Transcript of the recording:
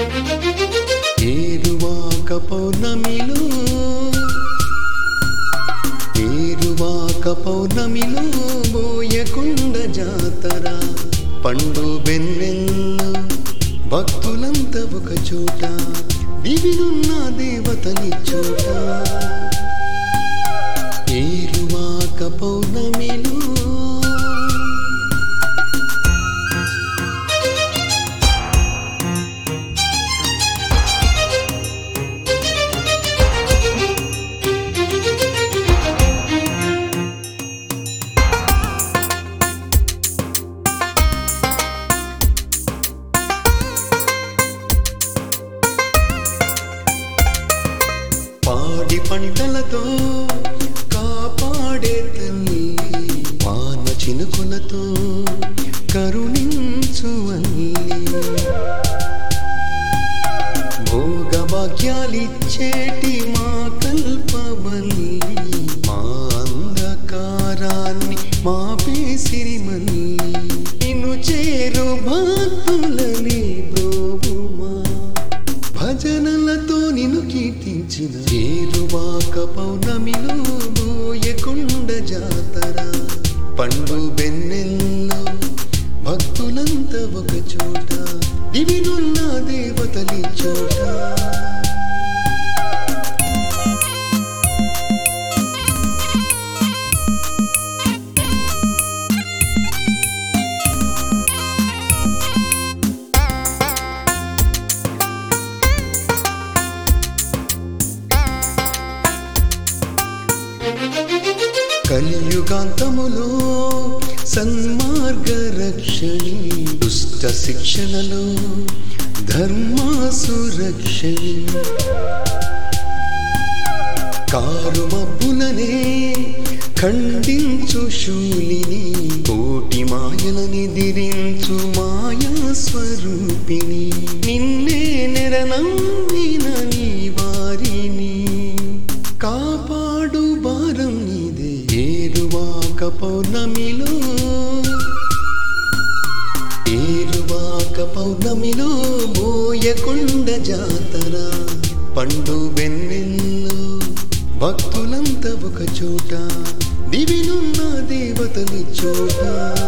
ఏరువాక పౌర్ణమిలో ఏరువాక పౌర్ణమిలో బోయకొండ జాతర పండు బెన్నెల్లో భక్తులంతా ఒక చోట దివినున్న దేవతని చోట ఏరువాక పౌర్ణమిలో పాడి పంటలతో కాపాడే తల్లి వాన చినుకులతో కరుణించు అల్లి భోగభాగ్యాలిచ్చేటి మా కల్పవల్లి మా అంధకారాన్ని మా పేసిరిమల్లి నిన్ను చేరు భక్తులని బ్రోవుమా భజనలతో నిన్ను కీర్తించిన చేరువాక పౌర్ణమిలో బోయకొండ జాతర పండు బెన్నెల్లో భక్తులంతా ఒక చోట దివినున్న దేవతలి చోట కలియుగాంతములో సన్మార్గ రక్షణి దుష్ట శిక్షణలో ధర్మాసురక్షణి కారు మబ్బులనే ఖండించు శూలిని కోటి మాయలని దిరించు మాయా స్వరూపిణి నిన్నే నెరనమ్మిన నీ వారిని కాపాడు భారం నీదే ఏరువాక పౌర్ణమిలో ఏరువాక పౌర్ణమిలో బోయకొండ జాతర పండు వెన్నెల్లో భక్తులంతా ఒక చోట దివినున్న దేవతని చోట